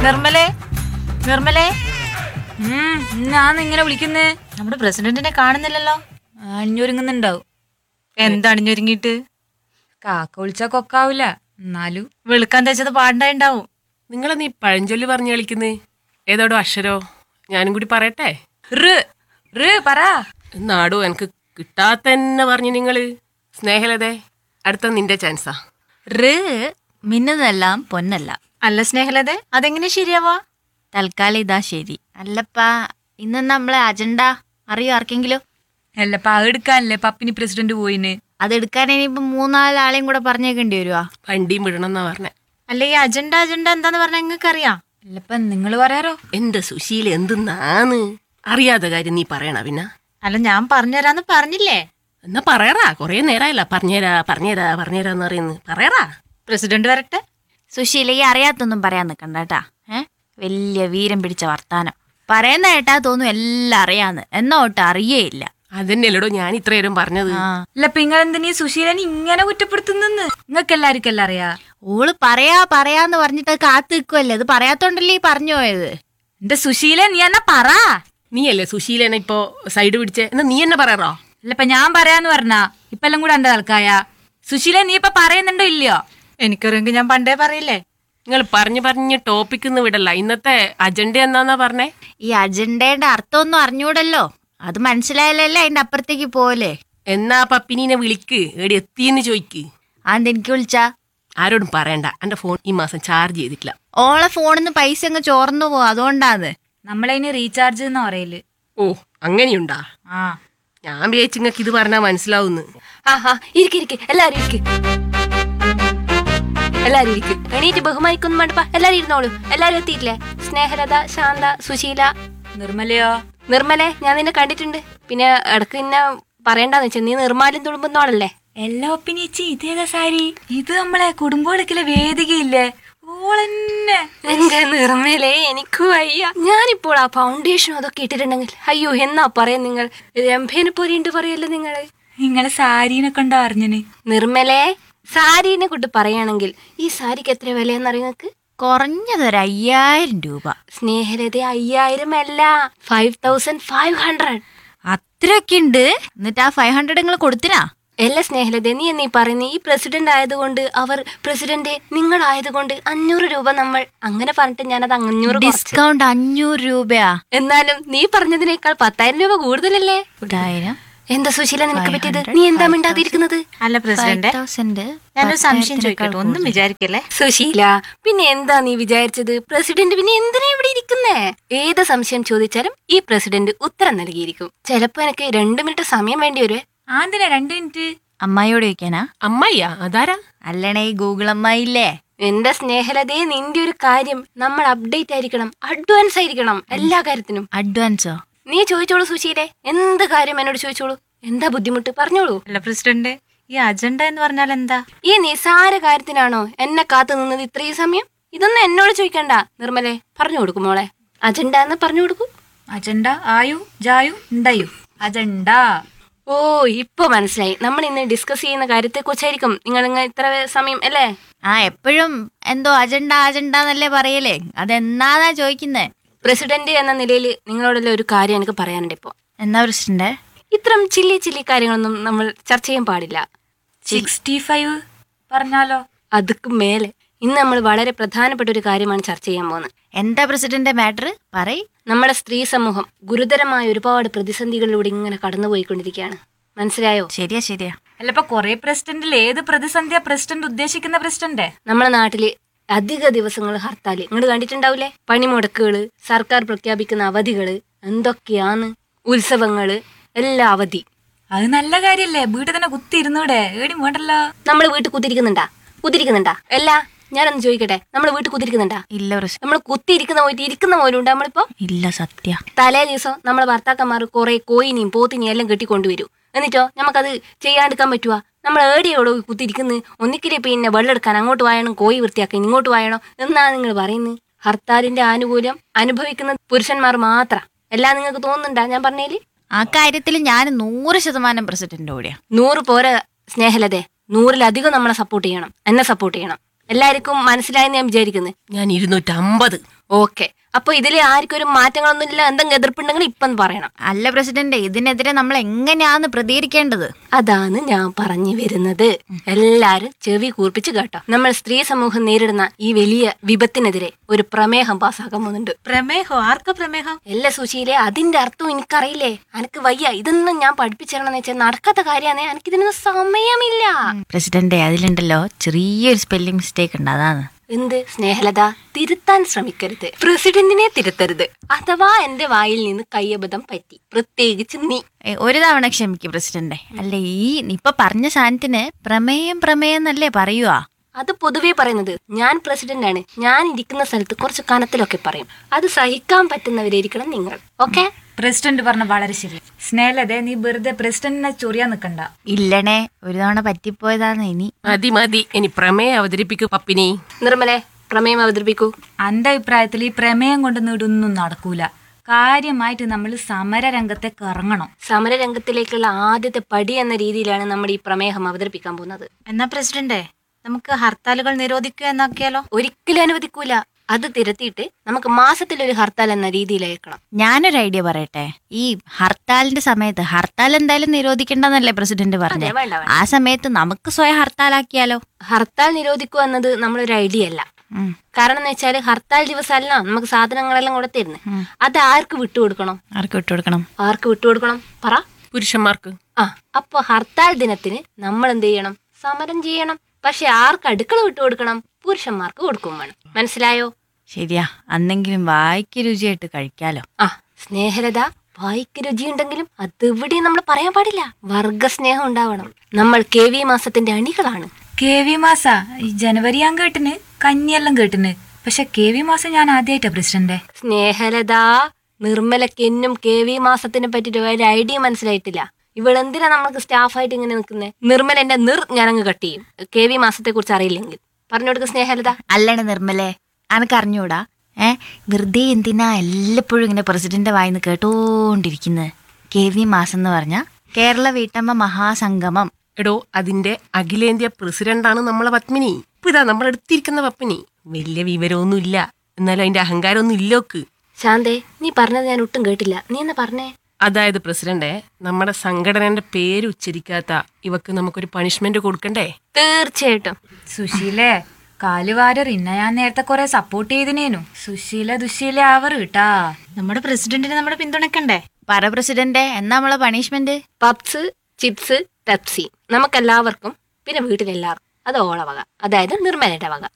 നിർമ്മലേ നിർമ്മലേ ഉം, എന്നാന്ന് ഇങ്ങനെ വിളിക്കുന്നേ നമ്മുടെ പ്രസിഡന്റിനെ കാണുന്നില്ലല്ലോ അഞ്ഞൊരുങ്ങുന്നുണ്ടാവും എന്താ അണിഞ്ഞൊരുങ്ങിയിട്ട് കാക്ക വിളിച്ചാ കൊക്കാവൂല എന്നാലും വെളുക്കാൻ തേച്ചത് പാണ്ടായിണ്ടാവും നിങ്ങൾ നീ പഴഞ്ചൊല്ലി പറഞ്ഞു കളിക്കുന്നേ ഏതോടോ അക്ഷരോ ഞാനും കൂടി പറയട്ടെ റ് റ് പറ നാടോ എനിക്ക് കിട്ടാത്തന്നെ പറഞ്ഞു നിങ്ങള് സ്നേഹലതേ അടുത്ത നിന്റെ ചാൻസാ റ് മിന്നുന്നതെല്ലാം പൊന്നല്ല അല്ല സ്നേഹലതെ അതെങ്ങനെ ശരിയാവാ തൽക്കാലം ഇതാ ശരി അല്ലപ്പാ ഇന്ന് നമ്മളെ അജണ്ട അറിയോ ആർക്കെങ്കിലും അല്ലപ്പ അതെടുക്കാനല്ലേ പപ്പിനി പ്രസിഡന്റ് പോയിന് അതെടുക്കാൻ ഇനിയിപ്പോ മൂന്നാലാളെയും കൂടെ പറഞ്ഞേക്കേണ്ടി വരുവാ വണ്ടിയും വിടണം എന്നാ പറഞ്ഞേ അല്ല ഈ അജണ്ട അജണ്ട എന്താന്ന് പറഞ്ഞാൽ നിങ്ങൾക്ക് അറിയാം അല്ലപ്പ നിങ്ങൾ പറയാറോ എന്റെ സുശീല എന്തെന്നാന്ന് അറിയാത്ത കാര്യം നീ പറയണ പിന്നെ അല്ല ഞാൻ പറഞ്ഞുതരാന്ന് പറഞ്ഞില്ലേ എന്നാ പറയറാ കൊറേ നേരമായില്ല പറഞ്ഞേരാ പറഞ്ഞേരാ പറഞ്ഞേരാന്ന് പറയുന്നു പറയറാ പ്രസിഡന്റ് വരട്ടെ സുശീല ഈ അറിയാത്തൊന്നും പറയാൻ നിക്കണ്ട കേട്ടാ ഏ വലിയ വീരം പിടിച്ച വർത്താനം പറയുന്ന കേട്ടാ തോന്നും എല്ലാം അറിയാന്ന് എന്നാ ഒട്ട് അറിയേയില്ല അതന്നെയല്ലടോ ഞാൻ ഇത്രയേരം പറഞ്ഞത് ആ അല്ലപ്പ നിങ്ങൾ എന്തിനീ സുശീലനെ ഇങ്ങനെ കുറ്റപ്പെടുത്തുന്നെന്ന് നിങ്ങൾക്ക് എല്ലാവർക്കും എല്ലാം അറിയാ ഓള് പറയാ പറയാന്ന് പറഞ്ഞിട്ട് കാത്തു നിൽക്കുമല്ലേ ഇത് പറയാത്തോണ്ടല്ലേ ഈ പറഞ്ഞു പോയത് എന്റെ സുശീല നീ എന്നാ പറ നീയല്ലേ സുശീലനെ ഇപ്പോ സൈഡ് പിടിച്ചേ എന്നാ നീ എന്നെ പറയറോ അല്ലപ്പ ഞാൻ പറയാന്ന് പറഞ്ഞാ ഇപ്പൊ എല്ലാം കൂടെ എന്റെ തൽക്കായ സുശീല നീ ഇപ്പൊ പറയുന്നുണ്ടോ ഇല്ലയോ എനിക്കറിയെങ്കിൽ ഞാൻ പണ്ടേ പറയില്ലേ നിങ്ങൾ പറഞ്ഞു പറഞ്ഞ് ടോപ്പിക്ക് വിടല്ല ഇന്നത്തെ അജണ്ട എന്നാന്നാ പറഞ്ഞേ ഈ അജണ്ടയുടെ അർത്ഥമൊന്നും അറിഞ്ഞൂടല്ലോ അത് മനസ്സിലായാലല്ലേ അതിന്റെ അപ്പുറത്തേക്ക് പോലെ എന്നാ പപ്പിനീനെ വിളിക്ക് എടി എത്തിയെന്ന് ചോയ്ക്ക് അതെന്ത് എനിക്ക് വിളിച്ചാ ആരോടും പറയണ്ട എന്റെ ഫോൺ ഈ മാസം ചാർജ് ചെയ്തിട്ടില്ല ഓളെ ഫോണിൽ നിന്ന് പൈസ അങ്ങ് ചോർന്നു പോകും അതുകൊണ്ടാന്ന് നമ്മളതിന് റീചാർജ് എന്നാ പറയല് ഓ അങ്ങനെയുണ്ടാ ആ ഞാൻ വിചാരിച്ചു നിങ്ങൾക്ക് ഇത് പറഞ്ഞാൽ മനസ്സിലാവുന്ന് ആഹാ ഇരിക്ക് ഇരിക്ക് എല്ലാരും ഇരിക്ക് എല്ലാരും ഇരിക്ക് എണീറ്റ് ബഹുമാനിക്കൊന്നും വേണ്ടപ്പാ എല്ലാരും ഇരുന്നോളൂ എല്ലാരും എത്തിയിട്ടില്ലേ സ്നേഹലത ശാന്ത സുശീല നിർമ്മലയോ നിർമ്മലെ ഞാൻ നിന്നെ കണ്ടിട്ടുണ്ട് പിന്നെ ഇടക്ക് നിന്നെ പറയണ്ടെന്ന് വെച്ചാൽ നീ നിർമ്മാലും തുളുമ്പുന്നോളല്ലേ എല്ലാ ഒപ്പിനിച്ചി ഇതേതാ സാരി ഇത് നമ്മളെ കുടുംബോളക്കിലെ വേദികയില്ലേ ഓളെന്നെ എന്റെ നിർമ്മലെ എനിക്ക് വയ്യ ഞാനിപ്പോൾ ആ ഫൗണ്ടേഷൻ അതൊക്കെ ഇട്ടിട്ടുണ്ടെങ്കിൽ അയ്യോ എന്നാ പറയാ നിങ്ങൾ രംഭേനെ പോലെ ഉണ്ട് പറയല്ലോ നിങ്ങള് നിങ്ങളെ സാരീനെ കണ്ടോ അറിഞ്ഞന് നിർമ്മലെ സാരീനെ കൊണ്ട് പറയുകയാണെങ്കിൽ ഈ സാരിക്ക് എത്ര വിലയെന്നറിയ നിങ്ങൾക്ക് കുറഞ്ഞതൊരു അയ്യായിരം രൂപ സ്നേഹലത അയ്യായിരം അല്ല ഫൈവ് തൗസൻഡ് ഫൈവ് ഹൺഡ്രഡ് അത്രയൊക്കെ ഉണ്ട് എന്നിട്ട് ആ ഫൈവ് ഹൺഡ്രഡ് നിങ്ങൾ കൊടുത്തിനാ എല്ലാ സ്നേഹലത നീ എന്നീ പറയുന്ന ഈ പ്രസിഡന്റ് ആയതുകൊണ്ട് അവർ പ്രസിഡന്റ് നിങ്ങളായതുകൊണ്ട് അഞ്ഞൂറ് രൂപ നമ്മൾ അങ്ങനെ പറഞ്ഞിട്ട് ഞാനത് അഞ്ഞൂറ് കുറച്ച്. ഡിസ്കൗണ്ട് അഞ്ഞൂറ് രൂപയാ എന്നാലും നീ പറഞ്ഞതിനേക്കാൾ പത്തായിരം രൂപ കൂടുതലല്ലേ പത്തായിരം എന്താ സുശീല നിനക്ക് പറ്റിയത് നീ എന്താ മിണ്ടാതിരിക്കുന്നത് അല്ല പ്രസിഡന്റ് തൗസൻഡ് ഞാനൊരു സംശയം ചോദിക്കട്ടെ ഒന്നും വിചാരിക്കല്ലേ സുശീല പിന്നെ എന്താ നീ വിചാരിച്ചത് പ്രസിഡന്റ് പിന്നെ എന്തിനാ ഇവിടെ ഇരിക്കുന്നേ ഏത് സംശയം ചോദിച്ചാലും ഈ പ്രസിഡന്റ് ഉത്തരം നൽകിയിരിക്കും ചിലപ്പോ എനിക്ക് രണ്ടു മിനിറ്റ് സമയം വേണ്ടി വരുവേ ആന്തിനാ രണ്ട് മിനിറ്റ് അമ്മായിയോട് ചോദിക്കാനാ അമ്മയ്യാ അതാരാ അല്ലണേ ഈ ഗൂഗിൾ അമ്മായില്ലേ എന്റെ സ്നേഹലതയെ നിന്റെ ഒരു കാര്യം നമ്മൾ അപ്ഡേറ്റ് ആയിരിക്കണം അഡ്വാൻസ് ആയിരിക്കണം എല്ലാ കാര്യത്തിനും അഡ്വാൻസോ നീ ചോദിച്ചോളൂ സുശീലെ എന്ത് കാര്യം എന്നോട് ചോദിച്ചോളൂ എന്താ ബുദ്ധിമുട്ട് പറഞ്ഞോളൂ അല്ല പ്രസിഡന്റ് ഈ അജണ്ട എന്ന് പറഞ്ഞാൽ എന്താ ഈ നിസാര കാര്യത്തിനാണോ എന്നെ കാത്തു നിന്നത് ഇത്രയും സമയം ഇതൊന്നും എന്നോട് ചോദിക്കണ്ട നിർമ്മലെ പറഞ്ഞു കൊടുക്കും മോളെ അജണ്ട എന്ന് പറഞ്ഞു കൊടുക്കൂ അജണ്ട ആയു ജായു ഉണ്ടായു അജണ്ട ഓ ഇപ്പൊ മനസ്സിലായി നമ്മൾ ഇന്ന് ഡിസ്കസ് ചെയ്യുന്ന കാര്യത്തെ കുറിച്ചായിരിക്കും നിങ്ങൾ ഇങ്ങ് ഇത്ര സമയം അല്ലേ ആ എപ്പോഴും എന്തോ അജണ്ട അജണ്ട എന്നല്ലേ പറയലേ അതെന്നാന്നാ ചോദിക്കുന്നേ പ്രസിഡന്റ് എന്ന നിലയിൽ നിങ്ങളോടുള്ള ഒരു കാര്യം എനിക്ക് പറയാനുണ്ട് ഇപ്പോ എന്നാ പ്രസിഡന്റ് ഇത്തരം ചില്ലി ചില്ലി കാര്യങ്ങളൊന്നും നമ്മൾ ചർച്ച ചെയ്യാൻ പാടില്ല സിക്സ്റ്റി ഫൈവ് പറഞ്ഞാലോ അതുക്ക് മേലെ ഇന്ന് നമ്മൾ വളരെ പ്രധാനപ്പെട്ട ഒരു കാര്യമാണ് ചർച്ച ചെയ്യാൻ പോകുന്നത് എന്താ പ്രസിഡന്റ് മാറ്റർ പറയ് നമ്മുടെ സ്ത്രീ സമൂഹം ഗുരുതരമായ ഒരുപാട് പ്രതിസന്ധികളിലൂടെ ഇങ്ങനെ കടന്നുപോയിക്കൊണ്ടിരിക്കുകയാണ് മനസ്സിലായോ ശരിയാ ശരിയാ അല്ല ഇപ്പൊ കൊറേ പ്രസിഡന്റിൽ ഏത് പ്രതിസന്ധിയാ പ്രസിഡന്റ് ഉദ്ദേശിക്കുന്ന പ്രസിഡന്റ് നമ്മുടെ നാട്ടില് അധിക ദിവസങ്ങൾ ഹർത്താല് ഇങ്ങോട്ട് കണ്ടിട്ടുണ്ടാവൂലേ പണിമുടക്കുകള് സർക്കാർ പ്രഖ്യാപിക്കുന്ന അവധികള് എന്തൊക്കെയാന്ന് ഉത്സവങ്ങള് എല്ലാ അവധി അത് നല്ല കാര്യല്ലേ വീട്ടിൽ തന്നെ കുത്തി ഇരുന്നൂടെ ഏടി വേണ്ടല്ലോ നമ്മൾ വീട്ടിൽ കുത്തിരിക്കുന്നുണ്ടാ കുത്തിരിക്കുന്നുണ്ടാ അല്ല ഞാനൊന്ന് ചോദിക്കട്ടെ നമ്മൾ വീട്ടിൽ കുത്തിരിക്കുന്നുണ്ടാ ഇല്ല പ്രസിഡന്റ് നമ്മൾ കുത്തിയിരിക്കുന്ന പോയിട്ട് ഇരിക്കുന്ന പോലും ഉണ്ട് നമ്മളിപ്പോ ഇല്ല സത്യ തലേ ദിവസം നമ്മളെ ഭർത്താക്കന്മാർ കുറെ കോയിനെയും പോത്തിനെയും എല്ലാം കെട്ടിക്കൊണ്ടുവരും എന്നിട്ടോ നമുക്കത് ചെയ്യാണ്ടിരിക്കാൻ പറ്റുവാ നമ്മൾ ഏടിയോടോ കുത്തിരിക്കുന്നത് ഒന്നിക്കിലെ പിന്നെ വെള്ളം എടുക്കാൻ അങ്ങോട്ട് വായണം കോഴി വൃത്തിയാക്കാൻ ഇങ്ങോട്ട് വായണം എന്നാണ് നിങ്ങൾ പറയുന്നത് ഹർത്താലിന്റെ ആനുകൂല്യം അനുഭവിക്കുന്ന പുരുഷന്മാർ മാത്രം എല്ലാം നിങ്ങൾക്ക് തോന്നുന്നുണ്ടാ ഞാൻ പറഞ്ഞേല് ആ കാര്യത്തിൽ ഞാൻ നൂറ് ശതമാനം പ്രസിഡന്റ് കൂടിയാ നൂറ് പോരെ സ്നേഹലതെ നൂറിലധികം നമ്മളെ സപ്പോർട്ട് ചെയ്യണം എന്നെ സപ്പോർട്ട് ചെയ്യണം എല്ലാവർക്കും മനസ്സിലായെന്ന് ഞാൻ വിചാരിക്കുന്നത് ഞാൻ ഇരുന്നൂറ്റമ്പത് ഓക്കെ അപ്പൊ ഇതിൽ ആർക്കും ഒരു മാറ്റങ്ങളൊന്നും ഇല്ല എന്തെങ്കിലും എതിർപ്പുണ്ടെങ്കിൽ ഇപ്പം പറയണം അല്ല പ്രസിഡന്റ് ഇതിനെതിരെ നമ്മൾ എങ്ങനെയാന്ന് പ്രതികരിക്കേണ്ടത് അതാണ് ഞാൻ പറഞ്ഞു വരുന്നത് എല്ലാരും ചെവി കൂർപ്പിച്ച് കേട്ടോ നമ്മൾ സ്ത്രീ സമൂഹം നേരിടുന്ന ഈ വലിയ വിപത്തിനെതിരെ ഒരു പ്രമേഹം പാസ്സാക്കാൻ പോകുന്നുണ്ട് പ്രമേഹോ ആർക്ക പ്രമേഹം എല്ലാ സുശീലെ അതിന്റെ അർത്ഥം എനിക്കറിയില്ലേ എനിക്ക് വയ്യ ഇതൊന്നും ഞാൻ പഠിപ്പിച്ചിരണമെന്ന് വെച്ചാൽ നടക്കാത്ത കാര്യമാണ് എനിക്ക് ഇതിനൊന്നും സമയമില്ല പ്രസിഡന്റ് അതിലുണ്ടല്ലോ ചെറിയൊരു സ്പെല്ലിംഗ് മിസ്റ്റേക്ക് ഉണ്ട് അതാണ് എന്ത് സ്നേഹലത തിരുത്താൻ ശ്രമിക്കരുത് പ്രസിഡന്റിനെ തിരുത്തരുത് അഥവാ എന്റെ വായിൽ നിന്ന് കയ്യബദ്ധം പറ്റി പ്രത്യേകിച്ച് നീ ഏ, ഒരു തവണ ക്ഷമിക്കും പ്രസിഡന്റെ അല്ല ഈ ഇപ്പൊ പറഞ്ഞ സാധനത്തിന് പ്രമേയം പ്രമേയം എന്നല്ലേ പറയുവാ അത് പൊതുവേ പറയുന്നത് ഞാൻ പ്രസിഡന്റ് ആണ് ഞാൻ ഇരിക്കുന്ന സ്ഥലത്ത് കുറച്ച് കനത്തിലൊക്കെ പറയും അത് സഹിക്കാൻ പറ്റുന്നവരായിരിക്കണം നിങ്ങൾ ഓക്കെ പ്രസിഡന്റ് പറഞ്ഞ വളരെ ശരി സ്നേഹലതേ നീ വെറുതെ പ്രസിഡന്റിനെ ചൊറിയാൻ നിക്കണ്ട ഇല്ലണേ ഒരു തവണ പറ്റിപ്പോയതാണ് ഇനി മതി മതി ഇനി പ്രമേയം അവതരിപ്പിക്കൂ പപ്പിനി നിർമ്മലെ പ്രമേയം അവതരിപ്പിക്കൂ എന്റെ അഭിപ്രായത്തിൽ ഈ പ്രമേയം കൊണ്ട് നേടൊന്നും നടക്കൂല കാര്യമായിട്ട് നമ്മൾ സമര രംഗത്തേക്ക് ഇറങ്ങണം സമരരംഗത്തിലേക്കുള്ള ആദ്യത്തെ പടി എന്ന രീതിയിലാണ് നമ്മൾ ഈ പ്രമേഹം അവതരിപ്പിക്കാൻ പോകുന്നത് എന്നാ പ്രസിഡന്റെ നമുക്ക് ഹർത്താലുകൾ നിരോധിക്കുക എന്നാക്കിയാലോ ഒരിക്കലും അനുവദിക്കൂല അത് തിരുത്തിയിട്ട് നമുക്ക് മാസത്തിലൊരു ഹർത്താൽ എന്ന രീതിയിലേക്കണം ഞാനൊരു ഐഡിയ പറയട്ടെ ഈ ഹർത്താലിന്റെ സമയത്ത് ഹർത്താൽ എന്തായാലും നിരോധിക്കേണ്ടെന്നല്ലേ പ്രസിഡന്റ് അതെ പറഞ്ഞത് വേണ്ട വേണ്ട ആ സമയത്ത് നമുക്ക് സ്വയം ഹർത്താലാക്കിയാലോ ഹർത്താൽ നിരോധിക്കുക എന്നത് നമ്മളൊരു ഐഡിയ അല്ല ഉം. കാരണം എന്ന് വെച്ചാൽ ഹർത്താൽ ദിവസമല്ല നമുക്ക് സാധനങ്ങളെല്ലാം കൂടെ തരുന്നത് അത് ആർക്ക് വിട്ടുകൊടുക്കണം ആർക്ക് വിട്ടുകൊടുക്കണം ആർക്ക് വിട്ടുകൊടുക്കണം പറ പുരുഷന്മാർക്ക് ആ അപ്പൊ ഹർത്താൽ ദിനത്തിന് നമ്മൾ എന്ത് ചെയ്യണം സമരം ചെയ്യണം പക്ഷെ ആർക്ക് അടുക്കള വിട്ടുകൊടുക്കണം പുരുഷന്മാർക്ക് കൊടുക്കും വേണം മനസ്സിലായോ ശരിയാ അന്നെങ്കിലും വായിക്ക് രുചിയായിട്ട് കഴിക്കാലോ ആ സ്നേഹലത വായിക്ക് രുചിയുണ്ടെങ്കിലും അതിവിടെ നമ്മൾ പറയാൻ പാടില്ല വർഗസ്നേഹം ഉണ്ടാവണം നമ്മൾ കെ വി മാസത്തിന്റെ അണികളാണ് കെ വി മാസ ഈ ജനുവരി ഞാൻ കേട്ടിന് കഞ്ഞിയെല്ലാം കേട്ടിന് പക്ഷെ കെ വി മാസം ഞാൻ ആദ്യമായിട്ടാ പ്രസിഡന്റെ സ്നേഹലത നിർമ്മലക്കെന്നും കെ വി മാസത്തിനെ പറ്റിയിട്ട് ഒരു ഐഡിയ മനസ്സിലായിട്ടില്ല ഇവളെന്തിനാ നമുക്ക് സ്റ്റാഫായിട്ട് ഇങ്ങനെ നിൽക്കുന്നത് നിർമ്മല എന്റെ നിർ ഞാനങ്ങ് കട്ട് ചെയ്യും കെ വി മാസത്തെ കുറിച്ച് അറിയില്ലെങ്കിൽ പറഞ്ഞു കൊടുക്ക സ്നേഹലത അല്ലണ നിർമ്മലേ അനക്ക് അറിഞ്ഞൂടാ ഏ വെറുതെ എന്തിനാ എല്ലപ്പോഴും ഇങ്ങനെ പ്രസിഡന്റ് വായിന്ന് കേട്ടോണ്ടിരിക്കുന്നത് കെ വി മാസം എന്ന് പറഞ്ഞ കേരള വീട്ടമ്മ മഹാസംഗമം എടോ അതിന്റെ അഖിലേന്ത്യാ പ്രസിഡന്റാണ് നമ്മളെ പത്മിനി ഇപ്പൊ ഇതാ നമ്മളെടുത്തിരിക്കുന്ന പത്മിനി വലിയ വിവരമൊന്നും ഇല്ല എന്നാലും അതിന്റെ അഹങ്കാരമൊന്നും ഇല്ലോക്ക് ശാന്തേ നീ പറഞ്ഞത് ഞാൻ ഒട്ടും കേട്ടില്ല നീ എന്നാ പറഞ്ഞേ അതായത് പ്രസിഡന്റെ നമ്മുടെ സംഘടനയുടെ പേര് ഉച്ചരിക്കാത്ത ഇവക്ക് നമുക്കൊരു പണിഷ്മെന്റ് കൊടുക്കണ്ടേ തീർച്ചയായിട്ടും സുശീലേ കാലുവാരർ ഇന്ന ഞാൻ നേരത്തെ കുറെ സപ്പോർട്ട് ചെയ്തിനേനു സുശീല ദുശീല ആവർ കേട്ടാ നമ്മുടെ പ്രസിഡന്റിനെ നമ്മുടെ പിന്തുണക്കണ്ടേ പറ പ്രസിഡന്റെ എന്നാ നമ്മളെ പണിഷ്മെന്റ് പപ്സ് ചിപ്സ് പെപ്സി നമുക്കെല്ലാവർക്കും പിന്നെ വീട്ടിലെല്ലാവർക്കും അത് ഓള വക അതായത് നിർമ്മലയുടെ വക